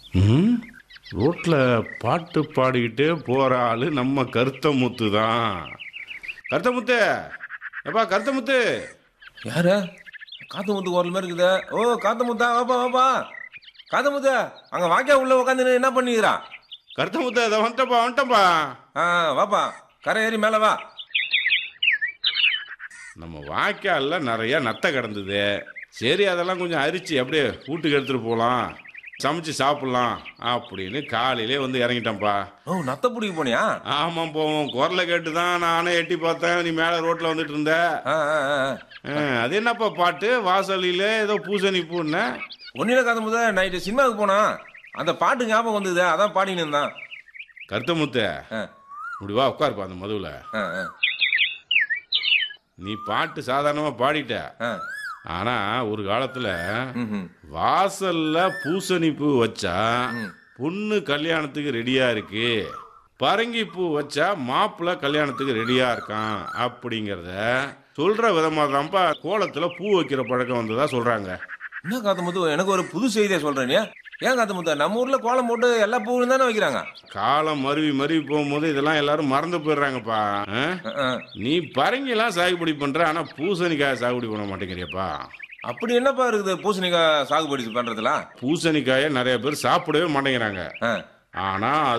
ம் ரோட்டில் பாட்டு பாடிக்கிட்டே போகிற ஆள் நம்ம கருத்தமுத்து தான் கருத்தமுத்து எப்பா கருத்தமுத்து யாரு காத்து முத்து குரல் மாதிரி இருக்குதே ஓ காத்து முத்தா வாப்பா வாப்பா காத்து முத்தா அங்க வாக்கியா உள்ள உட்காந்து என்ன பண்ணிக்கிறா கருத்தமுத்து அதை வந்துட்டப்பா வந்துட்டப்பா ஆ வாப்பா கரை ஏறி மேல வா நம்ம வாய்க்காலில் நிறைய நத்தை கிடந்தது சரி அதெல்லாம் கொஞ்சம் அரிச்சு அப்படியே வீட்டுக்கு எடுத்துகிட்டு போகலாம் சமைச்சு சாப்பிட்லாம் அப்படின்னு காலையிலே வந்து இறங்கிட்டேன்ப்பா ஓ நத்த பிடிக்க போனியா ஆமாம் போவோம் குரலை கேட்டு தான் நானே எட்டி பார்த்தேன் நீ மேலே ரோட்டில் வந்துட்டு இருந்த ஆ, ஆ, ஆ. ஆ, அது என்னப்பா பாட்டு வாசலில் ஏதோ பூசணி பூன்னு ஒன்னில காத்து முத்தா நைட்டு சினிமாவுக்கு போனா அந்த பாட்டு ஞாபகம் வந்தது அதான் பாடின்னு இருந்தான் கருத்தமுத்து ஆ, இப்படி வா உட்காருப்பா அந்த மதுவில் ஆ, ஆ, நீ பாட்டு சாதாரணமாக பாடிட்ட ஆ. ஆனால் ஒரு காலத்தில் ம்ஹும். வாசல்ல பூசணி பூ வச்சா பொண்ணு கல்யாணத்துக்கு ரெடியா இருக்கு பரங்கி பூ வச்சா மாப்பிள்ளை கல்யாணத்துக்கு ரெடியா இருக்கான் அப்படிங்கிறத சொல்ற விதமா தான்ப்பா கோலத்துல பூ வைக்கிற பழக்கம் வந்ததா சொல்றாங்க என்ன காத்து முத்து எனக்கு ஒரு புது செய்தியை சொல்றேன் நீ ஏன் காத்து முத்தா நம்ம ஊர்ல கோலம் போட்டு எல்லா பூவும் தானே வைக்கிறாங்க காலம் மருவி மருவி போகும்போது இதெல்லாம் எல்லாரும் மறந்து போயிடுறாங்கப்பா ஆ? ஆ, ஆ. நீ பரங்கிலாம் சாகுபடி பண்ற ஆனா பூசணிக்காய் சாகுபடி பண்ண மாட்டேங்கிறியப்பா அப்படி என்னப்பா இருக்குது பூசணிக்காய் சாகுபடி பண்றதுல பூசணிக்காயை நிறைய பேர் சாப்பிடவே மாட்டேங்கிறாங்க ஆ ஆனா